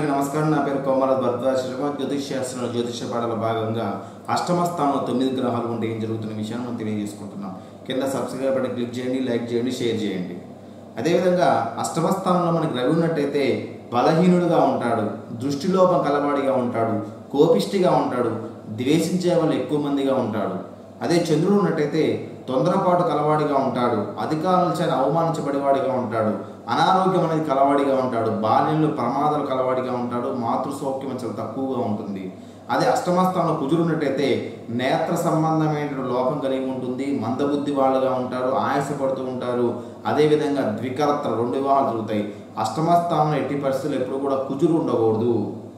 అందరికీ నమస్కారం నా పేరు కోమల భరద్వాజ శర్మ జ్యోతిష్ శాస్త్రంలో జ్యోతిష పాఠాల భాగంగా అష్టమ స్థానంలో తొమ్మిది గ్రహాలు ఉంటే ఏం జరుగుతున్న విషయాన్ని మనం తెలియజేసుకుంటున్నాం కింద సబ్స్క్రైబ్ బటన్ క్లిక్ చేయండి లైక్ చేయండి షేర్ చేయండి అదేవిధంగా అష్టమ స్థానంలో మనకి రవి ఉన్నట్టయితే బలహీనుడుగా ఉంటాడు దృష్టిలోపం కలవాడిగా ఉంటాడు కోపిష్టిగా ఉంటాడు ద్వేషించే వాళ్ళు ఎక్కువ మందిగా ఉంటాడు అదే చంద్రుడు ఉన్నట్టయితే తొందరపాటు కలవాడిగా ఉంటాడు అధికారుల చేత అవమానించబడేవాడిగా ఉంటాడు అనారోగ్యం అనేది కలవాడిగా ఉంటాడు బాల్యంలో ప్రమాదాలు కలవాడిగా ఉంటాడు మాతృ సౌఖ్యం చాలా తక్కువగా ఉంటుంది అదే అష్టమస్థానంలో కుజుడు ఉన్నట్టయితే నేత్ర సంబంధమైన లోపం కలిగి ఉంటుంది మందబుద్ధి వాళ్ళుగా ఉంటారు ఆయాసపడుతూ ఉంటారు అదేవిధంగా ద్వికరత్ర రెండు వివాహాలు జరుగుతాయి అష్టమస్థానంలో ఎట్టి పరిస్థితులు ఎప్పుడు కూడా కుజుడు ఉండకూడదు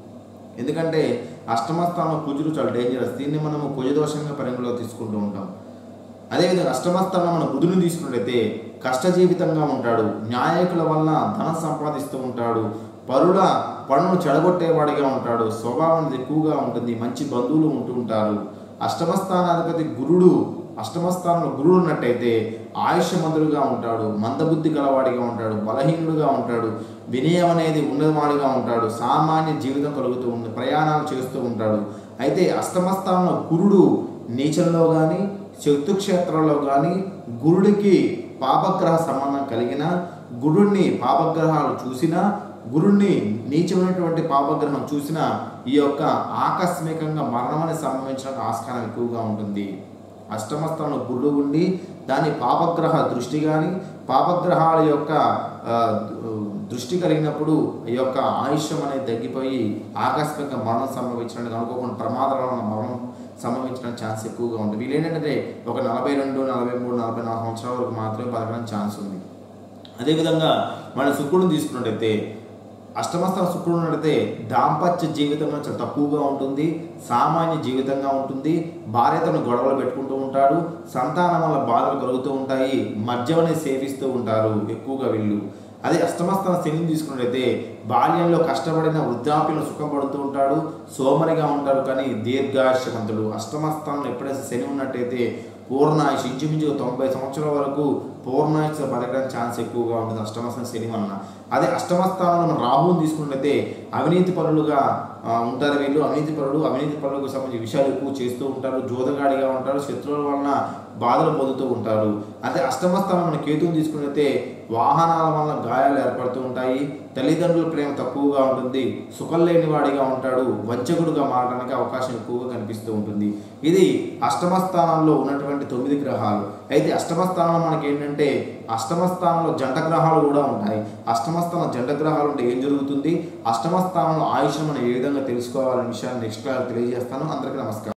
ఎందుకంటే అష్టమస్థానంలో కుజుడు చాలా డేంజరస్ దీన్ని మనము కుజదోషంగా పరిగణలో తీసుకుంటూ ఉంటాం అదేవిధంగా అష్టమస్థానంలో మన బుధుని తీసుకున్నట్లయితే కష్టజీవితంగా ఉంటాడు న్యాయకుల వలన ధనం సంపాదిస్తూ ఉంటాడు పరుల పనులు చెడగొట్టేవాడిగా ఉంటాడు స్వభావం అనేది ఎక్కువగా ఉంటుంది మంచి బంధువులు ఉంటూ ఉంటారు అష్టమస్థానాధిపతి గురుడు అష్టమస్థానంలో గురుడు ఉన్నట్టయితే ఆయుష్యమంతుడుగా ఉంటాడు మందబుద్ధి గలవాడిగా ఉంటాడు బలహీనుడుగా ఉంటాడు వినయం అనేది ఉన్నవాడిగా ఉంటాడు సామాన్య జీవితం కలుగుతూ ఉంది ప్రయాణాలు చేస్తూ ఉంటాడు అయితే అష్టమస్థానంలో గురుడు నీచంలో కానీ శక్తుక్షేత్రంలో కానీ గురుడికి పాపగ్రహ సంబంధం కలిగిన గురుడిని పాపగ్రహాలు చూసినా గురుడిని నీచమైనటువంటి పాపగ్రహం చూసినా ఈ యొక్క ఆకస్మికంగా మరణమని సంభవించడానికి ఆస్కారం ఎక్కువగా ఉంటుంది అష్టమస్థంలో గురుడు ఉండి దాని పాపగ్రహ దృష్టి కానీ పాపగ్రహాల యొక్క ఆ, దృష్టి కలిగినప్పుడు ఈ యొక్క ఆయుష్యం అనేది తగ్గిపోయి ఆకస్మిక మరణం సంభవించడానికి అనుకోకుండా ప్రమాదాల వలన మరణం సంభవించడానికి ఛాన్స్ ఎక్కువగా ఉంటుంది వీళ్ళు ఏంటంటే ఒక నలభై రెండు నలభై మూడు నలభై నాలుగు సంవత్సరాల వరకు మాత్రమే బతకడానికి ఛాన్స్ ఉంది అదేవిధంగా మన శుక్రుడిని తీసుకున్నట్టయితే అష్టమస్థాన శుక్రుడు ఉన్నట్టయితే దాంపత్య జీవితం అనేది చాలా తక్కువగా ఉంటుంది సామాన్య జీవితంగా ఉంటుంది భార్యతను గొడవలు పెట్టుకుంటూ ఉంటాడు సంతానం వల్ల బాధలు కలుగుతూ ఉంటాయి మద్యం అనేది సేవిస్తూ ఉంటారు ఎక్కువగా వీళ్ళు అదే అష్టమస్థాన శనిని తీసుకున్నట్టయితే బాల్యంలో కష్టపడిన వృద్ధాప్యంలో సుఖపడుతూ ఉంటాడు సోమరిగా ఉంటాడు కానీ దీర్ఘాయుష్యవంతుడు అష్టమస్థానంలో ఎప్పుడైతే శని ఉన్నట్టయితే పూర్ణాయుష్ ఇంచుమించుగా తొంభై సంవత్సరాల వరకు పూర్ణాయుష్ బతకడానికి ఛాన్స్ ఎక్కువగా ఉంటుంది అష్టమస్థానం శని వలన అదే అష్టమస్థానంలో మనం రాహువుని తీసుకున్నట్లయితే అవినీతి పరులుగా ఆ, ఉంటారు వీళ్ళు అవినీతి పరులు అవినీతి పరులకు సంబంధించిన విషయాలు ఎక్కువ చేస్తూ ఉంటారు జోదగాడిగా ఉంటారు శత్రువుల వలన బాధలు పొందుతూ ఉంటారు అదే అష్టమస్థానం మన కేతువుని తీసుకున్నట్లయితే వాహనాల వలన గాయాలు ఏర్పడుతూ ఉంటాయి తల్లిదండ్రుల ప్రేమ తక్కువగా ఉంటుంది సుఖం లేని వాడిగా ఉంటాడు వంచకుడుగా మారడానికి అవకాశం ఎక్కువగా కనిపిస్తూ ఉంటుంది ఇది అష్టమ స్థానంలో ఉన్నటువంటి తొమ్మిది గ్రహాలు అయితే అష్టమ స్థానంలో మనకి ఏంటంటే అష్టమ స్థానంలో జంట గ్రహాలు కూడా ఉంటాయి అష్టమ స్థానం జంట గ్రహాలు ఉంటే ఏం జరుగుతుంది అష్టమ స్థానంలో ఆయుష్ మనం ఏ విధంగా తెలుసుకోవాలనే విషయాన్ని నెక్స్ట్ క్లాస్ తెలియజేస్తాను అందరికీ నమస్కారం